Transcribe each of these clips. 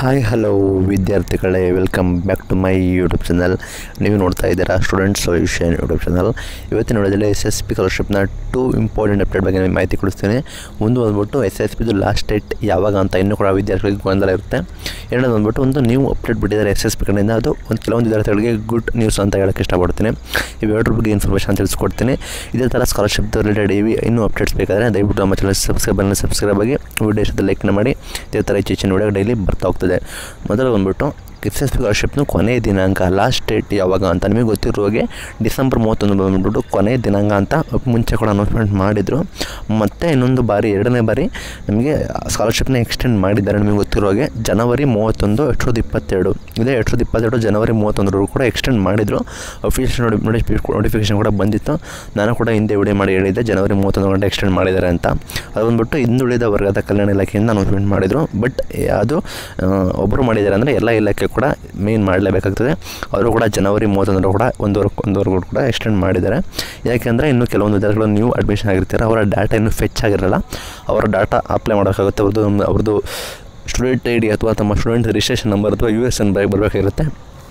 hi hello ವಿದ್ಯಾರ್ಥಿಗಳೇ welcome back to my YouTube channel ನೀವು ನೋಡ್ತಾ ಇದ್ದೀರಾ ಸ್ಟೂಡೆಂಟ್ ಸೊಲ್ಯೂಷನ್ ಯೂಟ್ಯೂಬ್ ಚಾನಲ್ ಇವತ್ತಿನ ನೋಡಿದಲ್ಲಿ ಎಸ್ ಎಸ್ ಪಿ ಸ್ಕಾಲರ್ಶಿಪ್ನ ಟೂ ಇಂಪಾರ್ಟೆಂಟ್ ಅಪ್ಡೇಟ್ ಬಗ್ಗೆ ನಿಮಗೆ ಮಾಹಿತಿ ಕೊಡಿಸ್ತೀನಿ ಒಂದು ಬಂದ್ಬಿಟ್ಟು ಎಸ್ ಎಸ್ ಪಿದು ಲಾಸ್ಟ್ ಡೇಟ್ ಯಾವಾಗ ಅಂತ ಇನ್ನೂ ಕೂಡ ವಿದ್ಯಾರ್ಥಿಗಳಿಗೆ ಗೊಂದಲ ಇರುತ್ತೆ ಎರಡನೇದು ಬಂದ್ಬಿಟ್ಟು ಒಂದು ನೀವು ಅಪ್ಡೇಟ್ ಬಿಟ್ಟಿದ್ದಾರೆ ಎಸ್ ಎಸ್ ಪಿ ಕಡೆಯಿಂದ ಅದು ಒಂದು ಕೆಲವೊಂದು ವಿದ್ಯಾರ್ಥಿಗಳಿಗೆ ಗುಡ್ ನ್ಯೂಸ್ ಅಂತ ಹೇಳೋಕ್ಕೆ ಇಷ್ಟಪಡ್ತೀನಿ ಇವೆರಡರ ಬಗ್ಗೆ ಇನ್ಫಾರ್ಮೇಷನ್ ತಿಳಿಸ್ಕೊಡ್ತೀನಿ ಇದೇ ಥರ ಸ್ಕಾಲರ್ಶಿಪ್ ರಿಲೇಟೆಡ್ ಇವಿ ಇನ್ನೂ ಅಪ್ಡೇಟ್ಸ್ ಬೇಕಾದರೆ ದಯವಿಟ್ಟು ನಮ್ಮ ಚಾನಲ್ ಸಬ್ಸ್ಕ್ರೈಬ್ ಅನ್ನು ಸಬ್ಸ್ಕ್ರೈಬ್ ಆಗಿ ವಿಡಿಯೋ ಇಷ್ಟದ ಲೈಕ್ನ ಮಾಡಿ ಇದೇ ಥರ ಹೆಚ್ಚು ಹೆಚ್ಚಿನ ವಿಡಿಯೋ ಡೈಲಿ ಬರ್ತಾ ಹೋಗ್ತದೆ ಮೊದಲು ಬಂದ್ಬಿಟ್ಟು ಎಸ್ ಎಸ್ ಸ್ಕಾಲರ್ಶಿಪ್ನು ಕೊನೆಯ ದಿನಾಂಕ ಲಾಸ್ಟ್ ಡೇಟ್ ಯಾವಾಗ ಅಂತ ನಿಮಗೆ ಗೊತ್ತಿರೋ ಹಾಗೆ ಡಿಸೆಂಬರ್ ಮೂವತ್ತೊಂದು ಬಂದ್ಬಿಟ್ಟು ಕೊನೆಯ ದಿನಾಂಕ ಅಂತ ಮುಂಚೆ ಕೂಡ ಅನೌನ್ಸ್ಮೆಂಟ್ ಮಾಡಿದರು ಮತ್ತು ಇನ್ನೊಂದು ಬಾರಿ ಎರಡನೇ ಬಾರಿ ನಮಗೆ ಸ್ಕಾಲರ್ಶಿಪ್ನ ಎಕ್ಸ್ಟೆಂಡ್ ಮಾಡಿದ್ದಾರೆ ನಿಮಗೆ ಗೊತ್ತಿರೋ ಹಾಗೆ ಜನವರಿ ಮೂವತ್ತೊಂದು ಎರಡು ಸಾವಿರದ ಇಪ್ಪತ್ತೆರಡು ಇದೇ ಎರಡು ಸಾವಿರದ ಇಪ್ಪತ್ತೆರಡು ಜನವರಿ ಮೂವತ್ತೊಂದರವರೆಗೂ ಕೂಡ ಎಕ್ಸ್ಟೆಂಡ್ ಮಾಡಿದರು ಅಫಿಷಿಯಲ್ ನೋಡಿ ನೋಟಿಫಿಕೇಶನ್ ಕೂಡ ಬಂದಿತ್ತು ನಾನು ಕೂಡ ಹಿಂದೆ ವಿಡಿಯೋ ಮಾಡಿ ಹೇಳಿದ್ದೆ ಜನವರಿ ಮೂವತ್ತೊಂದು ಗಂಟೆ ಎಕ್ಸ್ಟೆಂಡ್ ಮಾಡಿದ್ದಾರೆ ಅಂತ ಅದು ಬಂದ್ಬಿಟ್ಟು ಹಿಂದುಳಿದ ವರ್ಗದ ಕಲ್ಯಾಣ ಇಲಾಖೆಯಿಂದ ಅನೌನ್ಸ್ಮೆಂಟ್ ಮಾಡಿದರು ಬಟ್ ಅದು ಒಬ್ಬರು ಮಾಡಿದ್ದಾರೆ ಅಂದರೆ ಎಲ್ಲ ಇಲಾಖೆ ಕೂಡ ಮೇನ್ ಮಾಡಲೇಬೇಕಾಗ್ತದೆ ಅವರು ಕೂಡ ಜನವರಿ ಮೂವತ್ತೊಂದರ ಕೂಡ ಒಂದುವರೆ ಒಂದುವರೆಗೂ ಕೂಡ ಎಕ್ಸ್ಟೆಂಡ್ ಮಾಡಿದ್ದಾರೆ ಯಾಕೆಂದರೆ ಇನ್ನು ಕೆಲವೊಂದು ವಿದ್ಯಾರ್ಥಿಗಳು ನ್ಯೂ ಅಡ್ಮಿಷನ್ ಆಗಿರ್ತಾರೆ ಅವರ ಡಾಟಾ ಇನ್ನೂ ಫೆಚ್ ಆಗಿರಲ್ಲ ಅವರ ಡಾಟಾ ಅಪ್ಲೈ ಮಾಡೋಕ್ಕಾಗುತ್ತೆ ಅವ್ರದ್ದು ಅವ್ರದ್ದು ಸ್ಟೂಡೆಂಟ್ ಐ ಡಿ ಅಥವಾ ತಮ್ಮ ಸ್ಟೂಡೆಂಟ್ ರಿಜಿಸ್ಟ್ರೇಷನ್ ನಂಬರ್ ಅಥವಾ ಯು ಎಸ್ ಎನ್ ಬೈ ಬರಬೇಕಾಗಿರುತ್ತೆ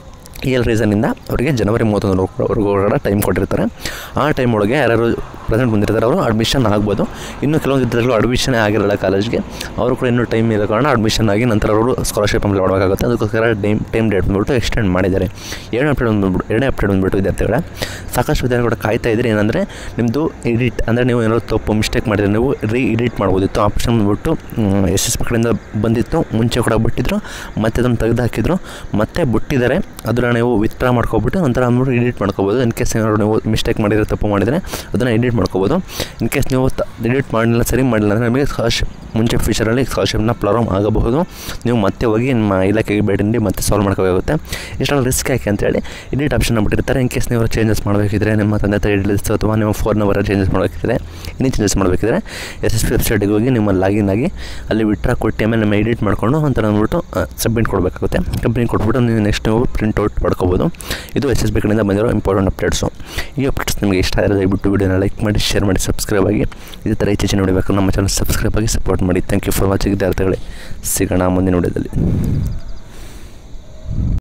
ಈ ಎಲ್ಲ ರೀಸನ್ನಿಂದ ಅವರಿಗೆ ಜನವರಿ ಮೂವತ್ತೊಂದರವರೆಗೂ ಕೂಡ ಟೈಮ್ ಕೊಟ್ಟಿರ್ತಾರೆ ಆ ಟೈಮ್ ಒಳಗೆ ಯಾರ್ಯಾರು ಪ್ರೆಸೆಂಟ್ ಬಂದಿರ್ತಾರೆ ಅವರು ಅಡ್ಮಿಷನ್ ಆಗ್ಬೋದು ಇನ್ನು ಕೆಲವೊಂದು ವಿದ್ಯಾರ್ಥಿಗಳು ಅಡ್ಮಿಷನ್ ಆಗಿರಲ್ಲ ಕಾಲೇಜ್ಗೆ ಅವರು ಕೂಡ ಇನ್ನೂ ಟೈಮ್ ಇರೋ ಕಾರಣ ಅಡ್ಮಿಷನ್ ಆಗಿ ನಂತರ ಅವರು ಸ್ಕಾಲರ್ಶಿಪ್ ಅಪ್ಲೈ ಮಾಡಬೇಕಾಗುತ್ತೆ ಅದಕ್ಕೋಸ್ಕರ ಟೈಮ್ ಟೈಮ್ ಡೇಟ್ ಬಂದ್ಬಿಟ್ಟು ಎಕ್ಸ್ಟೆಂಡ್ ಮಾಡಿದ್ದಾರೆ ಎರಡನೇ ಅಪ್ಡೇಟ್ ಬಂದ್ಬಿಟ್ಟು ಎರಡನೇ ಅಪ್ಡೇಟ್ ಬಂದ್ಬಿಟ್ಟು ವಿದ್ಯಾರ್ಥಿಗಳ ಸಾಕಷ್ಟು ವಿದ್ಯಾರ್ಥಿಗಳು ಕೂಡ ಕಾಯ್ತಾ ಇದ್ದರೆ ಏನಂದರೆ ನಿಮ್ಮದು ಎಡಿಟ್ ಅಂದರೆ ನೀವು ಏನಾದ್ರು ತಪ್ಪು ಮಿಸ್ಟೇಕ್ ಮಾಡಿದರೆ ನೀವು ರೀ ಎಡಿಟ್ ಮಾಡ್ಬೋದಿತ್ತು ಆಪ್ಷನ್ ಬಂದ್ಬಿಟ್ಟು ಎಸ್ ಎಸ್ ಪಿ ಕಡೆಯಿಂದ ಬಂದಿತ್ತು ಮುಂಚೆ ಕೂಡ ಬಿಟ್ಟಿದ್ರು ಮತ್ತೆ ಅದನ್ನು ತೆಗೆದು ಹಾಕಿದ್ರು ಮತ್ತೆ ಬಿಟ್ಟಿದ್ದಾರೆ ಅದನ್ನು ನೀವು ವಿತ್ಡ್ರಾ ಮಾಡ್ಕೊಬಿಟ್ಟು ನಂತರ ಅಂದ್ಬಿಟ್ಟು ಎಡಿಟ್ ಮಾಡ್ಕೋಬೋದು ಇನ್ ಕೇಸ್ ಏನಾದ್ರು ನೀವು ಮಿಸ್ಟೇಕ್ ಮಾಡಿದರೆ ತಪ್ಪು ಮಾಡಿದರೆ ಅದನ್ನು ಎಡಿಟ್ ಮಾಡ್ಕೋಬೋದು ಇನ್ ಕೇಸ್ ನೀವು ಎಡಿಟ್ ಮಾಡಲಿಲ್ಲ ಸರಿ ಮಾಡಲಿಲ್ಲ ಅಂದರೆ ನಿಮಗೆ ಸ್ಕಾಲರ್ಶಿಪ್ ಮುಂಚೆ ಫ್ಯೂಚರಲ್ಲಿ ಸ್ಕಾಲರ್ಶಿಪ್ನ ಪ್ರಾಬ್ಲಮ್ ಆಗಬಹುದು ನೀವು ಮತ್ತೆ ಹೋಗಿ ನಿಮ್ಮ ಇಲಾಖೆಗೆ ಭೇಟಿ ನೀಡಿ ಮತ್ತೆ ಸಾಲ್ವ್ ಮಾಡ್ಕೋಬೇಕಾಗುತ್ತೆ ಇಷ್ಟೆಲ್ಲ ರಿಸ್ಕ್ ಯಾಕೆ ಅಂತೇಳಿ ಎಡಿಟ್ ಆಪ್ಷನ್ ಬಿಟ್ಟಿರ್ತಾರೆ ಇನ್ ಕೇಸ್ ನೀವು ಚೇಂಜಸ್ ಮಾಡಬೇಕಿದ್ರೆ ನಿಮ್ಮ ತಂದೆ ತಾಯಿ ಡೀಟೇಲ್ಸ್ ಅಥವಾ ನಿಮ್ಮ ಫೋನ್ ನಂಬರ್ ಚೇಂಜಸ್ ಮಾಡಬೇಕಿದ್ರೆ ಇನ್ನೂ ಚೇಂಜಸ್ ಮಾಡಬೇಕಿದ್ರೆ ಎಸ್ ಎಸ್ ಪಿ ವೆಬ್ಸೈಟಿಗೆ ಹೋಗಿ ನಿಮ್ಮ ಲಾಗಿನ್ ಆಗಿ ಅಲ್ಲಿ ವಿಟ್ರಾ ಕೊಟ್ಟು ಆಮೇಲೆ ನಿಮ್ಮ ಎಡಿಟ್ ಮಾಡಿಕೊಂಡು ಅಂತ ಅಂದ್ಬಿಟ್ಟು ಸಬ್ಮಿಟ್ ಕೊಡಬೇಕಾಗುತ್ತೆ ಕಂಪ್ನಿ ಕೊಟ್ಬಿಟ್ಟು ನೀವು ನೆಕ್ಸ್ಟ್ ನೀವು ಪ್ರಿಂಟ್ಔಟ್ ಪಡ್ಕೋಬೋದು ಇದು ಎಸ್ ಎಸ್ ಬಿ ಕಡೆಯಿಂದ ಬಂದಿರೋ ಇಂಪಾರ್ಟೆಂಟ್ ಅಪ್ಡೇಟ್ಸು ಈ ಅಪ್ಡೇಟ್ಸ್ ನಿಮಗೆ ಇಷ್ಟ ಆದರೆ ದಯವಿಟ್ಟು ವಿಡಿಯೋನ ಲೈಕ್ ಮಾಡಿ ಶೇರ್ ಮಾಡಿ ಸಬ್ಸ್ಕ್ರೈಬ್ ಆಗಿ ಇದೇ ಥರ ಹೆಚ್ಚು ಹೆಚ್ಚು ನೋಡಬೇಕು ನಮ್ಮ ಚಾನಲ್ ಸಬ್ಸ್ಕ್ರೈಬ್ ಆಗಿ ಸಪೋರ್ಟ್ ಮಾಡಿ ಥ್ಯಾಂಕ್ ಯು ಫಾರ್ ವಾಚಿಂಗ್ ವಿದ್ಯಾರ್ಥಿಗಳೇ ಸಿಗೋಣ ಮುಂದಿನ ವಿಡಿಯೋದಲ್ಲಿ